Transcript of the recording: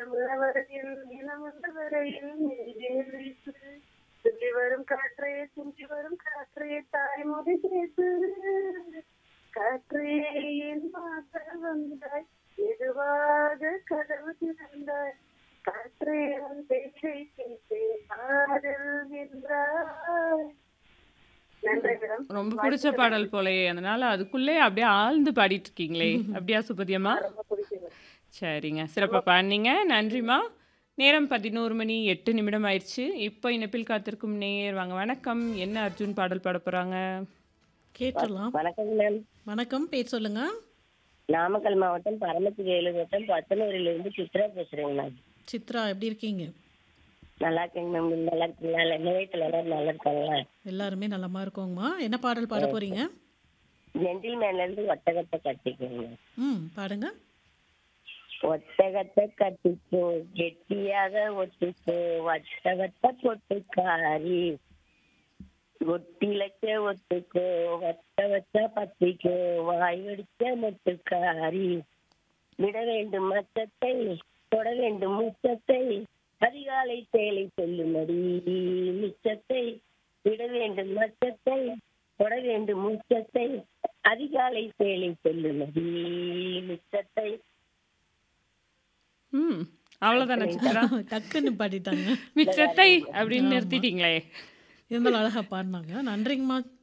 இளமலவரையில் இளமலவரையில் நெஞ்சே வீசு துள்ளி வரும் காற்றே துள்ளி வரும் காற்றே தாய்மொழி பேசு காற்றே என் மாத்த வந்தாய் மெதுவாக கதவு திறந்தாய் காற்றே உன் பேச்சை கேட்டே ஆதல் என்றாய் நன்றி மேடம் ரொம்ப பிடிச்ச பாடல் போலயே அதனால அதுக்குள்ளே அப்படியே ஆழ்ந்து பாடிட்டு இருக்கீங்களே அப்படியா சுபதியம்மா ரொம்ப பிடிக்கும் சரிங்க சிறப்பாக பாடினீங்க நன்றிம்மா நேரம் பதினோரு மணி எட்டு நிமிடம் ஆயிடுச்சு இப்போ இணைப்பில் காத்திருக்கும் நேயர் வாங்க வணக்கம் என்ன அர்ஜுன் பாடல் பாட போறாங்க கேட்டுடலாம் வணக்கம் மேம் வணக்கம் பேர் சொல்லுங்க நாமக்கல் மாவட்டம் பரமத்தி வேலு வட்டம் பத்தனூரில இருந்து சித்ரா பேசுறேங்க மேம் சித்ரா எப்படி இருக்கீங்க நல்லா இருக்கேங்க மேம் நீங்க நல்லா இருக்கீங்களா இல்ல நிலையத்துல எல்லாரும் நல்லா இருக்காங்களா எல்லாருமே நலமா இருக்கோங்கம்மா என்ன பாடல் பாட போறீங்க ஜென்டில் மேன்ல இருந்து ஒட்டகத்தை கட்டிக்கோங்க ம் பாடுங்க ஒட்டகத்தை கட்டிக்கோ கெட்டியாக ஒட்டிக்கோ ஒட்டகத்தை பொட்டுக்காரி ஒட்டிலக்க ஒத்துக்கோ வட்ட வச்ச பத்திக்கோ வாய் வெடிச்ச மொட்டுக்காரி விட வேண்டும் மச்சத்தை தொட வேண்டும் முச்சத்தை அதிகாலை சேலை சொல்லுமடி மிச்சத்தை விட வேண்டும் மச்சத்தை தொட வேண்டும் முச்சத்தை அதிகாலை சேலை சொல்லுமடி மிச்சத்தை ம் அவ்வளோதானே சித்ரா டக்குன்னு பாடிட்டாங்க மிச்சத்தை அப்படின்னு நிறுத்திட்டீங்களே இருந்தாலும் அழகா பாடினாங்க நன்றிங்கம்மா